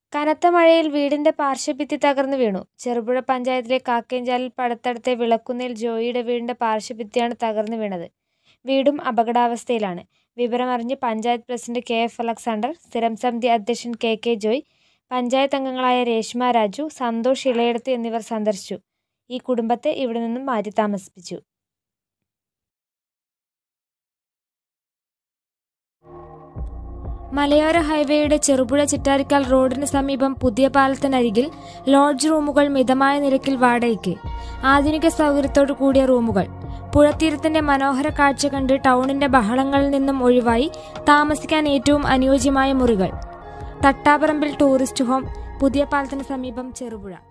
കനത്ത മഴയിൽ വീടിന്റെ പാർശ്വഭിത്തി തകർന്നു വീണു ചെറുപുഴ പഞ്ചായത്തിലെ കാക്കേഞ്ചാലിൽ പടത്തടത്തെ വിളക്കുന്നേൽ ജോയിയുടെ വീടിന്റെ പാർശ്വഭിത്തിയാണ് തകർന്നു വീണത് വീടും അപകടാവസ്ഥയിലാണ് വിവരമറിഞ്ഞ് panchayat president K F Alexander സ്ഥിരം സമിതി അധ്യക്ഷൻ കെ കെ ജോയ് പഞ്ചായത്ത് അംഗങ്ങളായ രേഷ്മ രാജു സന്തോഷ് ഇളയടത്ത് എന്നിവർ സന്ദർശിച്ചു ഈ കുടുംബത്തെ ഇവിടെ നിന്നും മാറ്റി താമസിപ്പിച്ചു മലയോര ഹൈവേയുടെ ചെറുപുഴ ചിറ്റാരിക്കാൽ റോഡിന് സമീപം പുതിയ പാലത്തിനരികിൽ ലോഡ്ജ് റൂമുകൾ മിതമായ നിരക്കിൽ വാടകയ്ക്ക് ആധുനിക സൗകര്യത്തോടു കൂടിയ റൂമുകൾ പുഴത്തീരത്തിന്റെ മനോഹര കാഴ്ച കണ്ട് ടൗണിന്റെ ബഹളങ്ങളിൽ നിന്നും ഒഴിവായി താമസിക്കാൻ ഏറ്റവും അനുയോജ്യമായ മുറികൾ തട്ടാപറമ്പിൽ ടൂറിസ്റ്റ് ഹോം പുതിയ പാലത്തിന് സമീപം ചെറുപുഴ